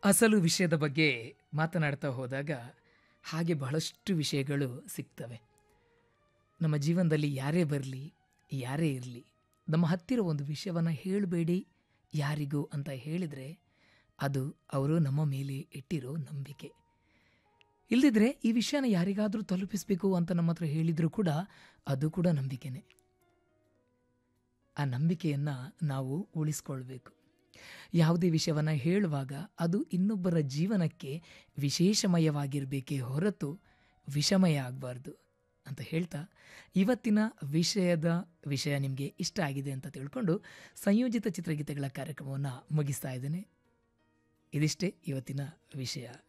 ಅಸಲು ವಿಷಯದ ಬಗ್ಗೆ ಮಾತನಾಡ್ತಾ ಹೋದಾಗ ಹಾಗೆ ಬಹಳಷ್ಟು ವಿಷಯಗಳು ಸಿಗ್ತವೆ ನಮ್ಮ ಜೀವನದಲ್ಲಿ ಯಾರೇ ಬರಲಿ ಯಾರೇ ಇರಲಿ ನಮ್ಮ ಹತ್ತಿರ ಒಂದು ವಿಷಯವನ್ನು ಹೇಳಬೇಡಿ ಯಾರಿಗೂ ಅಂತ ಹೇಳಿದರೆ ಅದು ಅವರು ನಮ್ಮ ಮೇಲೆ ಇಟ್ಟಿರೋ ನಂಬಿಕೆ ಇಲ್ಲದಿದ್ದರೆ ಈ ವಿಷಯನ ಯಾರಿಗಾದರೂ ತಲುಪಿಸಬೇಕು ಅಂತ ನಮ್ಮ ಹತ್ರ ಹೇಳಿದರೂ ಕೂಡ ಅದು ಕೂಡ ನಂಬಿಕೆನೇ ಆ ನಂಬಿಕೆಯನ್ನು ನಾವು ಉಳಿಸ್ಕೊಳ್ಬೇಕು ಯಾವುದೇ ವಿಷಯವನ್ನು ಹೇಳುವಾಗ ಅದು ಇನ್ನೊಬ್ಬರ ಜೀವನಕ್ಕೆ ವಿಶೇಷಮಯವಾಗಿರಬೇಕೇ ಹೊರತು ವಿಷಮಯ ಆಗಬಾರ್ದು ಅಂತ ಹೇಳ್ತಾ ಇವತ್ತಿನ ವಿಷಯದ ವಿಷಯ ನಿಮಗೆ ಇಷ್ಟ ಆಗಿದೆ ಅಂತ ತಿಳ್ಕೊಂಡು ಸಂಯೋಜಿತ ಚಿತ್ರಗೀತೆಗಳ ಕಾರ್ಯಕ್ರಮವನ್ನು ಮುಗಿಸ್ತಾ ಇದ್ದೇನೆ ಇದಿಷ್ಟೇ ಇವತ್ತಿನ ವಿಷಯ